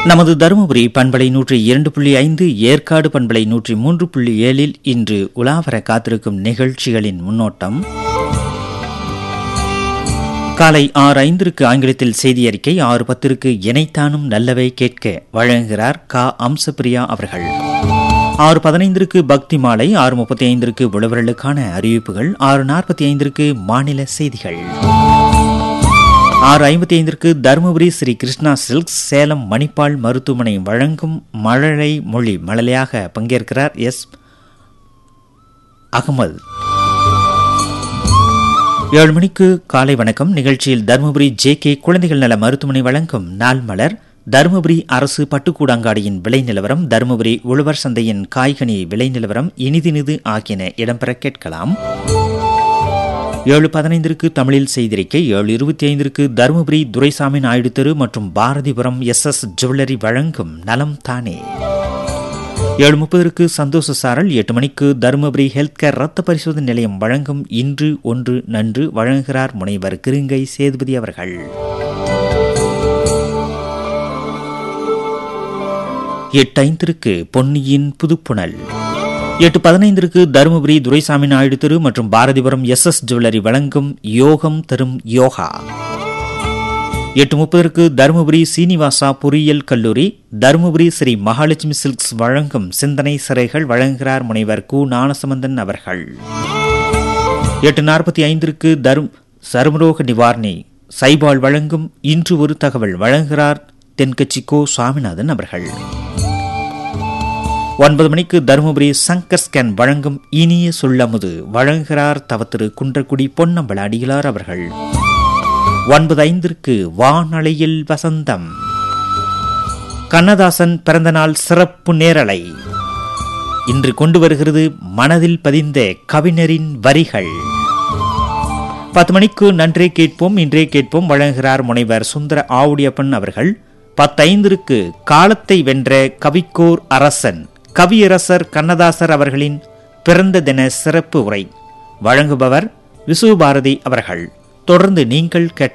நமது தருமபுரி பண்பலை நூற்றி இரண்டு புள்ளி ஐந்து ஏற்காடு பண்பலை நூற்றி மூன்று புள்ளி ஏழில் இன்று உலாவர காத்திருக்கும் நிகழ்ச்சிகளின் முன்னோட்டம் காலை ஆறு ஐந்திற்கு ஆங்கிலத்தில் செய்தி அறிக்கை ஆறு பத்திற்கு இணைத்தானும் நல்லவை கேட்க வழங்குகிறார் கா அம்சப்பிரியா அவர்கள் ஆறு பதினைந்திற்கு பக்தி மாலை ஆறு முப்பத்தி ஐந்திற்கு உழவர்களுக்கான அறிவிப்புகள் ஆறு நாற்பத்தி ஐந்திற்கு மாநில செய்திகள் ஆறு ஐம்பத்தி ஐந்திற்கு தருமபுரி ஸ்ரீ கிருஷ்ணா சில்க்ஸ் சேலம் மணிப்பால் மருத்துவமனை வழங்கும் மழலை மொழி மழலையாக பங்கேற்கிறார் எஸ் அகமது ஏழு மணிக்கு காலை வணக்கம் நிகழ்ச்சியில் தருமபுரி ஜே கே குழந்தைகள் நல மருத்துவமனை வழங்கும் நாள் மலர் தருமபுரி அரசு பட்டுக்கூடாங்காடியின் விலை நிலவரம் தருமபுரி உழவர் சந்தையின் காய்கனி விலை நிலவரம் இனிதினிது ஆகியன இடம்பெற கேட்கலாம் ஏழு பதினைந்திற்கு தமிழில் செய்திருக்கை ஏழு இருபத்தி ஐந்திற்கு தருமபுரி துரைசாமி நாயுடு தெரு மற்றும் பாரதிபுரம் எஸ் எஸ் ஜுவல்லரி வழங்கும் நலம் தானே ஏழு முப்பதற்கு சந்தோஷ சாரல் எட்டு மணிக்கு தருமபுரி ஹெல்த் கேர் ரத்த பரிசோதனை நிலையம் வழங்கும் இன்று ஒன்று நன்று வழங்குகிறார் முனைவர் கிருங்கை சேதுபதி அவர்கள் எட்டு ஐந்திற்கு பொன்னியின் புதுப்புணல் எட்டு பதினைந்திற்கு தருமபுரி துரைசாமி நாயுடு தெரு மற்றும் பாரதிபுரம் எஸ் எஸ் ஜுவல்லரி வழங்கும் யோகம் தரும் யோகா எட்டு முப்பதற்கு தருமபுரி சீனிவாசா பொறியியல் கல்லூரி தருமபுரி ஸ்ரீ மகாலட்சுமி சில்க்ஸ் வழங்கும் சிந்தனை சிறைகள் வழங்குகிறார் முனைவர் கு ஞானசம்பந்தன் அவர்கள் எட்டு நாற்பத்தி ஐந்திற்கு தரும் சருமரோக நிவாரணி சைபால் வழங்கும் இன்று ஒரு தகவல் வழங்குகிறார் தென்கட்சி கோ சுவாமிநாதன் அவர்கள் ஒன்பது மணிக்கு தருமபுரி சங்கர் ஸ்கேன் வழங்கும் இனிய சொல்லமுது வழங்குகிறார் தவத்திரு குன்றக்குடி பொன்னம்பல அடிகளார் அவர்கள் ஒன்பது ஐந்திற்கு வானலையில் வசந்தம் கண்ணதாசன் பிறந்தநாள் சிறப்பு நேரலை இன்று கொண்டு வருகிறது மனதில் பதிந்த கவிஞரின் வரிகள் பத்து மணிக்கு நன்றே கேட்போம் இன்றே கேட்போம் வழங்குகிறார் முனைவர் சுந்தர ஆவுடியப்பன் அவர்கள் பத்தைந்திற்கு காலத்தை வென்ற கவிக்கோர் அரசன் கவியரசர் கண்ணதாசர் அவர்களின் பிறந்த தின சிறப்பு உரை வழங்குபவர் விசுபாரதி அவர்கள் தொடர்ந்து நீங்கள் கேட்ட